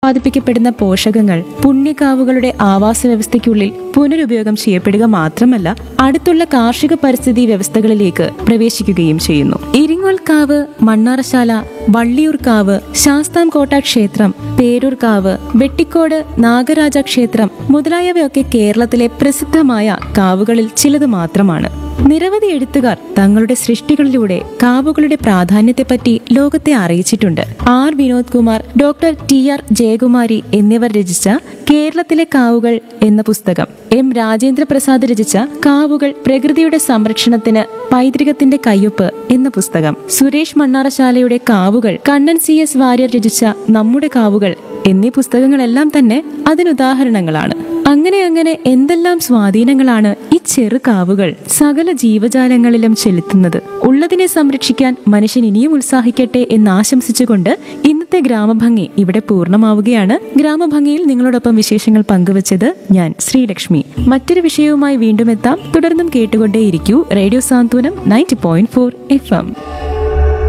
ഉൽപ്പാദിപ്പിക്കപ്പെടുന്ന പോഷകങ്ങൾ പുണ്യകാവുകളുടെ ആവാസ വ്യവസ്ഥയ്ക്കുള്ളിൽ പുനരുപയോഗം ചെയ്യപ്പെടുക മാത്രമല്ല അടുത്തുള്ള കാർഷിക പരിസ്ഥിതി വ്യവസ്ഥകളിലേക്ക് പ്രവേശിക്കുകയും ചെയ്യുന്നു ഇരിങ്ങോൽ കാവ് മണ്ണാറശാല വള്ളിയൂർ കാവ് ശാസ്താംകോട്ട ക്ഷേത്രം പേരൂർ കാവ് വെട്ടിക്കോട് നാഗരാജ ക്ഷേത്രം മുതലായവയൊക്കെ കേരളത്തിലെ പ്രസിദ്ധമായ കാവുകളിൽ ചിലത് മാത്രമാണ് നിരവധി എഴുത്തുകാർ തങ്ങളുടെ സൃഷ്ടികളിലൂടെ കാവുകളുടെ പ്രാധാന്യത്തെപ്പറ്റി ലോകത്തെ അറിയിച്ചിട്ടുണ്ട് R Vinod Kumar doctor T R Jayakumari എന്നിവർ രചിച്ച കേരളത്തിലെ കാവുകൾ എന്ന പുസ്തകം എം രാജേന്ദ്ര പ്രസാദ് രചിച്ച കാവുകൾ പ്രകൃതിയുടെ സംരക്ഷണത്തിന് പൈതൃകത്തിന്റെ കയ്യൊപ്പ് എന്ന പുസ്തകം സുരേഷ് മണ്ണാറശാലയുടെ കാവുകൾ കണ്ണൻ സി എസ് വാര്യർ രചിച്ച നമ്മുടെ കാവുകൾ എന്നീ പുസ്തകങ്ങളെല്ലാം തന്നെ അതിനുദാഹരണങ്ങളാണ് അങ്ങനെ അങ്ങനെ എന്തെല്ലാം സ്വാധീനങ്ങളാണ് ഈ ചെറു കാവുകൾ സകല ജീവജാലങ്ങളിലും ചെലുത്തുന്നത് ഉള്ളതിനെ സംരക്ഷിക്കാൻ മനുഷ്യൻ ഇനിയും ഉത്സാഹിക്കട്ടെ എന്ന് ആശംസിച്ചുകൊണ്ട് ഇന്നത്തെ ഗ്രാമഭംഗി ഇവിടെ പൂർണ്ണമാവുകയാണ് ഗ്രാമഭംഗിയിൽ നിങ്ങളോടൊപ്പം വിശേഷങ്ങൾ പങ്കുവച്ചത് ഞാൻ ശ്രീലക്ഷ്മി മറ്റൊരു വിഷയവുമായി വീണ്ടും എത്താം തുടർന്നും കേട്ടുകൊണ്ടേയിരിക്കൂ radio Santhwanam ninety point four F M